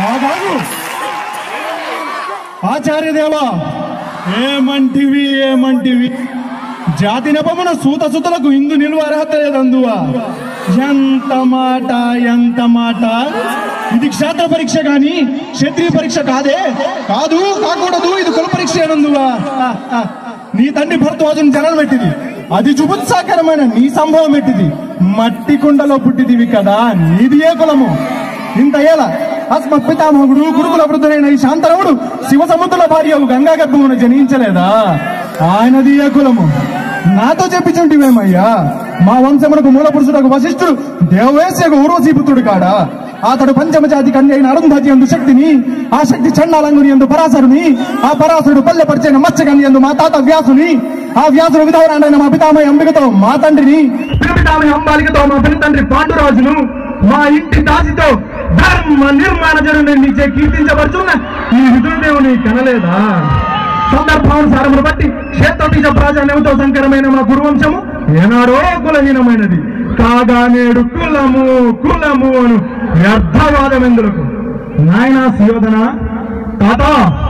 ఆగాగు ఆచార్యదేవా ఏమంటివి ఏమంటివి జాతి నెపమున సూత సుతలకు ఇందు నిలువ అర్హత లేదందువా ఎంత మాట ఎంత మాట ఇది క్షేత్ర పరీక్ష గాని క్షత్రియ పరీక్ష కాదే కాదు కాకూడదు ఇది కుల పరీక్ష ఏనందువా నీ తండ్రి భరద్వాజుని జనం పెట్టింది అది జుబుత్సాకరమైన నీ సంభవం పెట్టింది మట్టి కుండలో పుట్టిదివి కదా నీది ఏ కులము ఇంత ఏల అస్మత్ పితామహుడు గురుకుల వృద్ధుడైన ఈ శాంతరవుడు శివ సముద్రుల భార్య గంగా గర్భమును జనించలేదా ఆయనది ఏ కులము నాతో చెప్పించుంటివేమయ్యా మా వంశమునకు మూల పురుషుడకు వశిష్ఠుడు దేవవేశ్యకు ఊర్వశీపుత్రుడు కాడా అతడు పంచమజాతి కన్య అయిన అరుంధతి ఎందు శక్తిని ఆ శక్తి చండాలంగుని ఎందు పరాశరుని ఆ పరాశరుడు పల్లెపరిచిన మత్స్యకన్య ఎందు మా తాత వ్యాసుని ఆ వ్యాసుడు విధవరాండైన మా పితామయ్య అంబికతో మా తండ్రిని పితామయ్య అంబాలికతో మా పిన తండ్రి పాండురాజును మా ఇంటి దాసితో ధర్మ నిర్మాణ జరుని నిచ్చే కీర్తించబడుతున్న ఈ విధుదేవుని కనలేదా సందర్భానుసారమును బట్టి క్షేత్రతీజ ప్రాధాన్యముతో సంకరమైన మా గురువంశము ఏనాడో కులహీనమైనది కాగా నేడు కులము కులము అను వ్యర్థవాదమెందులకు నాయన సుయోధన తాత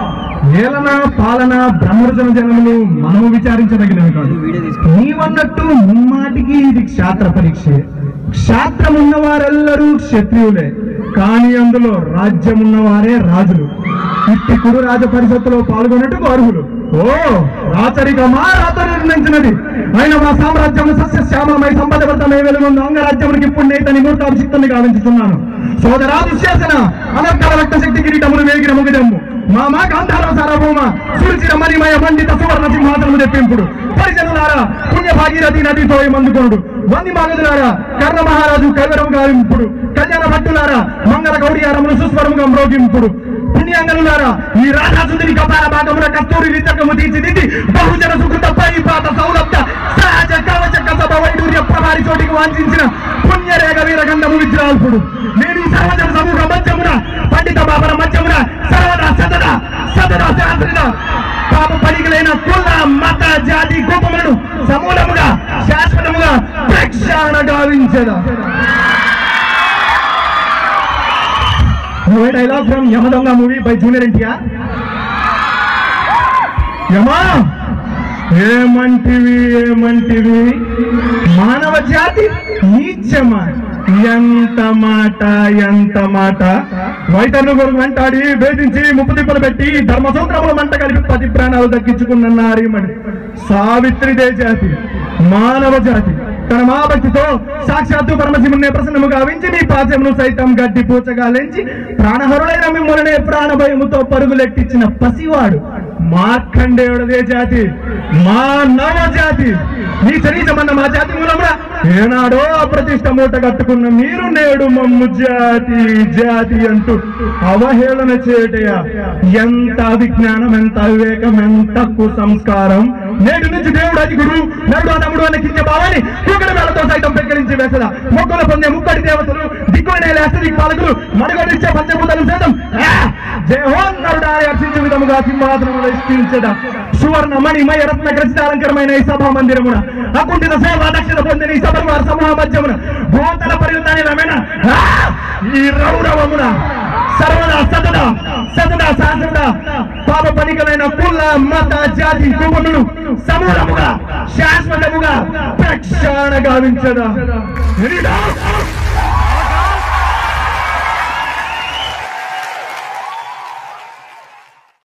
ఏలన పాలన బ్రహ్మర్జన జనములు మనము విచారించదగినవి కాదు నీవన్నట్టు ముమ్మాటికి ఇది క్షాత్ర పరీక్షే క్షాత్రం ఉన్నవారెల్లరూ క్షత్రియులే కానీ అందులో రాజ్యం ఉన్నవారే రాజులు ఇట్టి కురు రాజ పరిషత్తులో పాల్గొన్నట్టుకు అర్హులు ఓ రాచరికమా రాత నిర్ణయించినది ఆయన మా సామ్రాజ్యం సస్య శ్యామమై సంపదవర్తమై వెలుగుంది అంగరాజ్యమునికి ఇప్పుడు నేత నిమూర్తాభిషిక్తుని గావించుతున్నాను సోదరా దుశ్శాసన అనర్కల రక్త శక్తి కిరీటములు వేగిన ముగిదమ్ము మా మా గాంధార సారభౌమ సూర్చిన మణిమయ మండిత సువర్ణ సింహాసనము తెప్పింపుడు పరిజనులారా పుణ్య భాగీరథి నదితో మందుకొనుడు వంది మాగదులారా కర్ణ మహారాజు కైవరం గావింపుడు కళ్యాణ భట్టులారా మంగళ గౌడియారమును సుస్వరముగా మ్రోగింపుడు పుణ్యాంగనులారా ఈ రాజాసుందరి కపాల భాగమున కస్తూరి లితకము తీర్చిదిద్ది బహుజన సుకృత పరిపాత సౌలభ్య సహజ కవచ కసభ వైడూర్య ప్రభారి చోటికి వాంఛించిన పుణ్యరేఖ వీరగంధము విద్రాల్పుడు నేను ఈ సర్వజన సమూహ మధ్యమున పండిత బాబర మధ్యమున సర్వదా సదదా సదదా శాస్త్రిద పాప పనికలైన కుల మత జాతి కోపములను సమూలముగా శాశ్వతముగా ప్రక్షాళన గావించదా dialogue from Yamadonga movie by junior NTR Yama ఏమంటివి ఏమంటివి మానవ జాతి నీచమా ఎంత మాట ఎంత మాట వైతరులు కొరకు వెంటాడి వేధించి ముప్పు తిప్పలు పెట్టి ధర్మసూత్రముల మంట కలిపి పది ప్రాణాలు దక్కించుకున్న నారీమణి సావిత్రిదే జాతి మానవ జాతి తన మహాభక్తితో సాక్షాత్తు పరమశివునే ప్రసన్నము గావించి మీ పాచమును సైతం గడ్డి పూచగాలించి ప్రాణహరుడైన మిమ్మల్ని ప్రాణ భయముతో పరుగులెట్టించిన పసివాడు మార్కండేయుడదే జాతి మా నవ జాతి నీ శరీరమన్న మా జాతి మూలమున ఏనాడో అప్రతిష్ట మూట కట్టుకున్న మీరు నేడు మమ్ము జాతి జాతి అంటూ అవహేళన చేయటయా ఎంత విజ్ఞానం ఎంత వివేకం ఎంత కుసంస్కారం నేటి నుంచి దేవుడు అది గురు నరుడు తమ్ముడు అనే కింద భావాన్ని కుక్కల వేలతో సైతం పెక్కరించి వేసదా మొక్కలు పొందే ముక్కడి దేవతలు దిక్కువైన లేస్తది పాలకులు మడుగడిచ్చే పంచభూతలు సైతం ఆ! జయహోన్ నరుడా అని అర్చించే విధముగా సింహాసనములు ఇష్టించదా సువర్ణ మణిమయ రత్న గ్రసితాలంకరమైన ఈ సభా మందిరమున అకుంఠిత సేవ దక్షిణ పొందిన ఈ సభ సమూహ మధ్యమున భూతల పరియుతాని రమేణ ఆ! ఈ రౌరవమున సర్వదా సతదా సతదా శాస్త్రదా పాప పనికలైన కుల మత జాతి కుటుంబములు సమూలముగా శాశ్వతముగా ప్రక్షాళన గావించదా